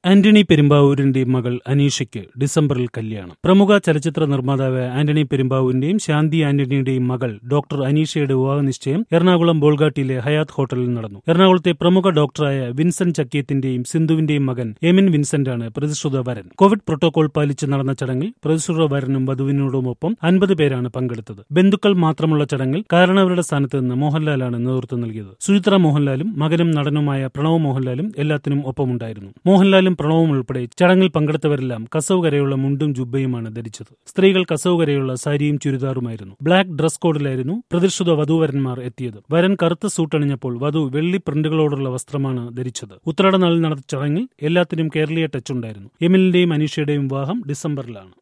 ആന്റണി പെരുമ്പാവൂരിന്റെയും മകൾ അനീഷയ്ക്ക് ഡിസംബറിൽ കല്യാണം പ്രമുഖ ചലച്ചിത്ര നിർമ്മാതാവായ ആന്റണി പെരുമ്പാവൂരിന്റെയും ശാന്തി ആന്റണിയുടെയും മകൾ ഡോക്ടർ അനീഷയുടെ വിവാഹ നിശ്ചയം എറണാകുളം ബോൾഗാട്ടിയിലെ ഹയാത്ത് ഹോട്ടലിൽ നടന്നു എറണാകുളത്തെ പ്രമുഖ ഡോക്ടറായ വിൻസെന്റ് ചക്കിയത്തിന്റെയും സിന്ധുവിന്റെയും മകൻ എമിൻ വിൻസെന്റാണ് പ്രതിശ്രുത വരൻ കോവിഡ് പ്രോട്ടോകോൾ പാലിച്ച് നടന്ന ചടങ്ങിൽ പ്രതിശ്രുത വരനും വധുവിനോടുമൊപ്പം അൻപത് പേരാണ് പങ്കെടുത്തത് ബന്ധുക്കൾ മാത്രമുള്ള ചടങ്ങിൽ കാരണവരുടെ സ്ഥാനത്ത് നിന്ന് മോഹൻലാലാണ് നേതൃത്വം നൽകിയത് സുചിത്ര മോഹൻലാലും മകനും നടനുമായ പ്രണവ് മോഹൻലാലും എല്ലാത്തിനും ഒപ്പമുണ്ടായിരുന്നു മോഹൻലാലും പ്രണവും ഉൾപ്പെടെ ചടങ്ങിൽ പങ്കെടുത്തവരെല്ലാം കസവ് കരയുള്ള മുണ്ടും ജുബയുമാണ് ധരിച്ചത് സ്ത്രീകൾ കസവ് കരയുള്ള സാരിയും ചുരിദാറുമായിരുന്നു ബ്ലാക്ക് ഡ്രസ് കോഡിലായിരുന്നു പ്രതിഷ്ഠിത വധൂവരന്മാർ എത്തിയത് വരൻ കറുത്ത സൂട്ടണിഞ്ഞപ്പോൾ വധു വെള്ളി പ്രിന്റുകളോടുള്ള വസ്ത്രമാണ് ധരിച്ചത് ഉത്രാടനാളിൽ നടന്ന ചടങ്ങിൽ എല്ലാത്തിനും കേരളീയ ടച്ച് ഉണ്ടായിരുന്നു എമിലിന്റെയും അനീഷയുടെയും വിവാഹം ഡിസംബറിലാണ്